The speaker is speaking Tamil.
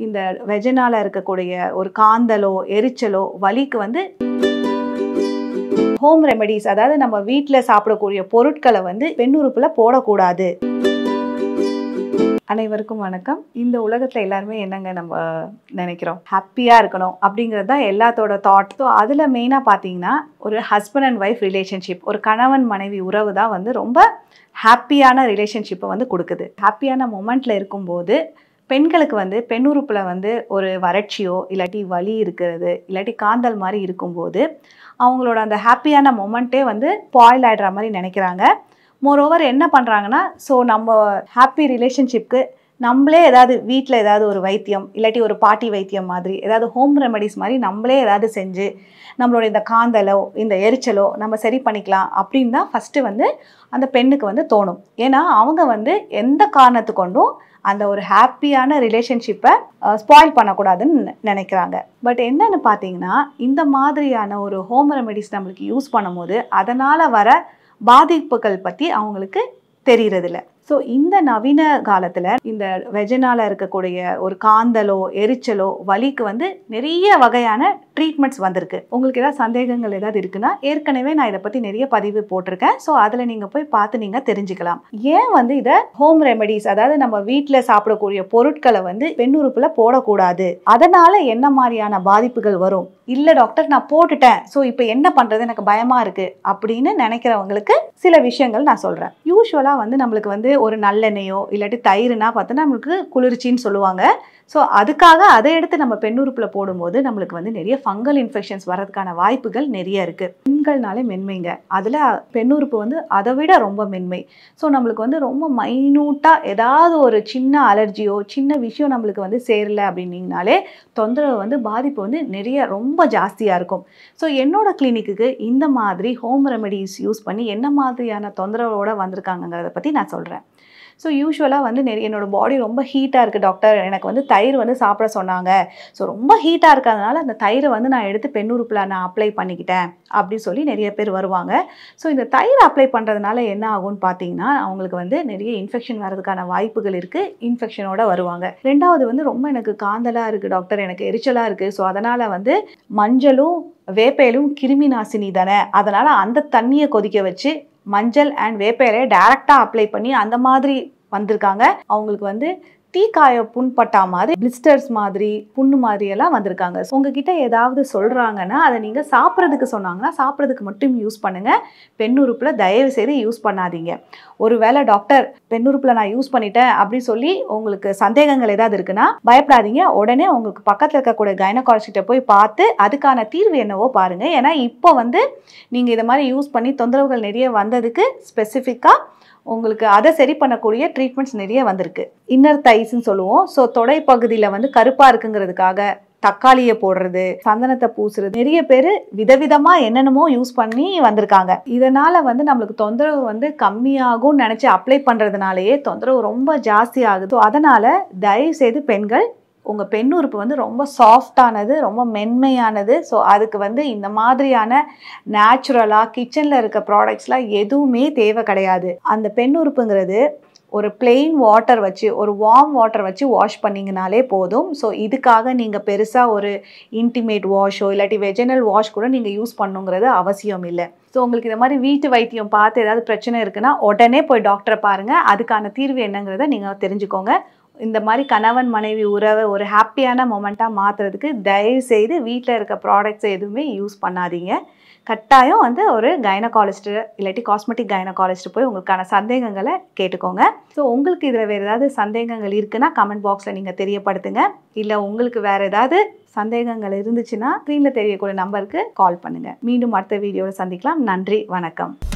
இந்த வெஜனால இருக்கக்கூடிய ஒரு காந்தலோ எரிச்சலோ வலிக்கு வந்து ஹோம் ரெமெடிஸ் அதாவது நம்ம வீட்டில் சாப்பிடக்கூடிய பொருட்களை வந்து பெண் உறுப்புல போடக்கூடாது அனைவருக்கும் வணக்கம் இந்த உலகத்தில் எல்லாருமே என்னங்க நம்ம நினைக்கிறோம் ஹாப்பியாக இருக்கணும் அப்படிங்கிறது தான் எல்லாத்தோட தாட் ஸோ அதில் மெயினாக பார்த்தீங்கன்னா ஒரு ஹஸ்பண்ட் அண்ட் ஒய்ஃப் ரிலேஷன்ஷிப் ஒரு கணவன் மனைவி உறவு தான் வந்து ரொம்ப ஹாப்பியான ரிலேஷன்ஷிப்பை வந்து கொடுக்குது ஹாப்பியான மொமெண்ட்டில் இருக்கும்போது பெண்களுக்கு வந்து பெண் உறுப்பில் வந்து ஒரு வறட்சியோ இல்லாட்டி வலி இருக்கிறது இல்லாட்டி காந்தல் மாதிரி இருக்கும்போது அவங்களோட அந்த ஹாப்பியான மொமெண்ட்டே வந்து பாயில் ஆகிடுற மாதிரி நினைக்கிறாங்க மோரோவர் என்ன பண்ணுறாங்கன்னா ஸோ நம்ம ஹாப்பி ரிலேஷன்ஷிப்க்கு நம்மளே ஏதாவது வீட்டில் ஏதாவது ஒரு வைத்தியம் இல்லாட்டி ஒரு பாட்டி வைத்தியம் மாதிரி ஏதாவது ஹோம் ரெமெடிஸ் மாதிரி நம்மளே ஏதாவது செஞ்சு நம்மளோட இந்த காந்தலோ இந்த எரிச்சலோ நம்ம சரி பண்ணிக்கலாம் அப்படின்னு தான் ஃபஸ்ட்டு வந்து அந்த பெண்ணுக்கு வந்து தோணும் ஏன்னா அவங்க வந்து எந்த காரணத்து கொண்டும் அந்த ஒரு ஹாப்பியான ரிலேஷன்ஷிப்பை ஸ்பாயில் பண்ணக்கூடாதுன்னு நினைக்கிறாங்க பட் என்னன்னு பார்த்தீங்கன்னா இந்த மாதிரியான ஒரு ஹோம் ரெமெடிஸ் நம்மளுக்கு யூஸ் பண்ணும்போது அதனால் வர பாதிப்புகள் பற்றி அவங்களுக்கு தெரியறதில்ல ஸோ இந்த நவீன காலத்தில் இந்த வெஜனால இருக்கக்கூடிய ஒரு காந்தலோ எரிச்சலோ வலிக்கு வந்து நிறைய வகையான ட்ரீட்மெண்ட்ஸ் வந்திருக்கு உங்களுக்கு ஏதாவது சந்தேகங்கள் ஏதாவது இருக்குன்னா ஏற்கனவே நான் இதை பற்றி நிறைய பதிவு போட்டிருக்கேன் ஸோ அதில் நீங்கள் போய் பார்த்து நீங்கள் தெரிஞ்சுக்கலாம் ஏன் வந்து இதை ஹோம் ரெமெடிஸ் அதாவது நம்ம வீட்டில் சாப்பிடக்கூடிய பொருட்களை வந்து பெண் உறுப்புல போடக்கூடாது அதனால என்ன மாதிரியான பாதிப்புகள் வரும் இல்லை டாக்டர் நான் போட்டுட்டேன் ஸோ இப்போ என்ன பண்ணுறது எனக்கு பயமாக இருக்குது அப்படின்னு நினைக்கிறவங்களுக்கு சில விஷயங்கள் நான் சொல்கிறேன் யூஸ்வலாக வந்து நம்மளுக்கு வந்து ஒரு நல்லெண்ணெயோ இல்லாட்டி தயிர்னா பார்த்தோன்னா நம்மளுக்கு குளிர்ச்சின்னு சொல்லுவாங்க ஸோ அதுக்காக அதை எடுத்து நம்ம பெண்ணுறுப்பில் போடும்போது நம்மளுக்கு வந்து நிறைய ஃபங்கல் இன்ஃபெக்ஷன்ஸ் வர்றதுக்கான வாய்ப்புகள் நிறைய இருக்குது பெண்கள்னாலே மென்மைங்க அதில் பெண்ணுறுப்பு வந்து அதை விட ரொம்ப மென்மை ஸோ நம்மளுக்கு வந்து ரொம்ப மைனூட்டாக ஏதாவது ஒரு சின்ன அலர்ஜியோ சின்ன விஷயம் நம்மளுக்கு வந்து சேரல அப்படின்னீங்கனாலே தொந்தரவு வந்து பாதிப்பு வந்து நிறைய ரொம்ப ஜாஸ்தியாக இருக்கும் ஸோ என்னோட கிளினிக்குக்கு இந்த மாதிரி ஹோம் ரெமெடிஸ் யூஸ் பண்ணி என்ன மாதிரியான தொந்தரவோடு வந்திருக்காங்கங்கிறத பற்றி நான் சொல்கிறேன் ஸோ யூஸ்வலாக வந்து நிறைய என்னோட பாடி ரொம்ப ஹீட்டாக இருக்குது டாக்டர் எனக்கு வந்து தயிர் வந்து சாப்பிட சொன்னாங்க ஸோ ரொம்ப ஹீட்டாக இருக்கிறதுனால அந்த தயிரை வந்து நான் எடுத்து பெண்ணுறுப்பில் நான் அப்ளை பண்ணிக்கிட்டேன் அப்படின்னு சொல்லி நிறைய பேர் வருவாங்க ஸோ இந்த தயிர் அப்ளை பண்ணுறதுனால என்ன ஆகும்னு பார்த்தீங்கன்னா அவங்களுக்கு வந்து நிறைய இன்ஃபெக்ஷன் வர்றதுக்கான வாய்ப்புகள் இருக்குது இன்ஃபெக்ஷனோட வருவாங்க ரெண்டாவது வந்து ரொம்ப எனக்கு காந்தலாக இருக்குது டாக்டர் எனக்கு எரிச்சலாக இருக்குது ஸோ அதனால் வந்து மஞ்சளும் வேப்பையிலும் கிருமி நாசினி தானே அதனால் அந்த தண்ணியை கொதிக்க வச்சு மஞ்சள் அண்ட் வேப்பையிலையை டேரெக்டாக அப்ளை பண்ணி அந்த மாதிரி வந்திருக்காங்க அவங்களுக்கு வந்து தீக்காய புண்பட்டா மாதிரி பிளிஸ்டர்ஸ் மாதிரி புண்ணு மாதிரி எல்லாம் வந்திருக்காங்க உங்ககிட்ட ஏதாவது சொல்கிறாங்கன்னா அதை நீங்கள் சாப்பிட்றதுக்கு சொன்னாங்கன்னா சாப்பிட்றதுக்கு மட்டும் யூஸ் பண்ணுங்கள் பெண்ணுறுப்பில் தயவு செய்து யூஸ் பண்ணாதீங்க ஒருவேளை டாக்டர் பெண்ணுறுப்பில் நான் யூஸ் பண்ணிட்டேன் அப்படின்னு சொல்லி உங்களுக்கு சந்தேகங்கள் ஏதாவது இருக்குன்னா பயப்படாதீங்க உடனே உங்களுக்கு பக்கத்தில் இருக்கக்கூடிய கைனகாலஜிட்ட போய் பார்த்து அதுக்கான தீர்வு என்னவோ பாருங்கள் ஏன்னா இப்போ வந்து நீங்கள் இதை மாதிரி யூஸ் பண்ணி தொந்தரவுகள் நிறைய வந்ததுக்கு ஸ்பெசிஃபிக்காக உங்களுக்கு அதை சரி பண்ணக்கூடிய ட்ரீட்மெண்ட்ஸ் நிறைய வந்திருக்கு இன்னர் தைஸ்ன்னு சொல்லுவோம் ஸோ தொடை பகுதியில் வந்து கருப்பாக இருக்குங்கிறதுக்காக தக்காளியை போடுறது சந்தனத்தை பூசுறது நிறைய பேர் விதவிதமா என்னென்னமோ யூஸ் பண்ணி வந்திருக்காங்க இதனால வந்து நம்மளுக்கு தொந்தரவு வந்து கம்மியாகும் நினைச்சு அப்ளை பண்றதுனாலயே தொந்தரவு ரொம்ப ஜாஸ்தி ஆகுது ஸோ அதனால தயவு செய்து பெண்கள் உங்கள் பெண் உறுப்பு வந்து ரொம்ப சாஃப்டானது ரொம்ப மென்மையானது ஸோ அதுக்கு வந்து இந்த மாதிரியான நேச்சுரலாக கிச்சனில் இருக்க ப்ராடக்ட்ஸ்லாம் எதுவுமே தேவை கிடையாது அந்த பெண் உறுப்புங்கிறது ஒரு பிளெயின் வாட்டர் வச்சு ஒரு வார்ம் வாட்டர் வச்சு வாஷ் பண்ணிங்கனாலே போதும் ஸோ இதுக்காக நீங்கள் பெருசாக ஒரு இன்டிமேட் வாஷோ இல்லாட்டி வெஜினல் வாஷ் கூட நீங்கள் யூஸ் பண்ணுங்கிறது அவசியம் இல்லை ஸோ உங்களுக்கு இந்த மாதிரி வீட்டு வைத்தியம் பார்த்து ஏதாவது பிரச்சனை இருக்குன்னா உடனே போய் டாக்டரை பாருங்கள் அதுக்கான தீர்வு என்னங்கிறத நீங்கள் தெரிஞ்சுக்கோங்க இந்த மாதிரி கணவன் மனைவி உறவை ஒரு ஹாப்பியான மொமெண்ட்டாக மாற்றுறதுக்கு தயவு செய்து வீட்டில் இருக்க ப்ராடக்ட்ஸ் எதுவுமே யூஸ் பண்ணாதீங்க கட்டாயம் வந்து ஒரு கைனகாலஜிஸ்ட் இல்லாட்டி காஸ்மெட்டிக் கைனகாலஜிஸ்ட் போய் உங்களுக்கான சந்தேகங்களை கேட்டுக்கோங்க ஸோ உங்களுக்கு இதில் வேறு ஏதாவது சந்தேகங்கள் இருக்குன்னா கமெண்ட் பாக்ஸில் நீங்கள் தெரியப்படுத்துங்க இல்லை உங்களுக்கு வேறு ஏதாவது சந்தேகங்கள் இருந்துச்சுன்னா ஸ்க்ரீனில் தெரியக்கூடிய நம்பருக்கு கால் பண்ணுங்கள் மீண்டும் அடுத்த வீடியோவில் சந்திக்கலாம் நன்றி வணக்கம்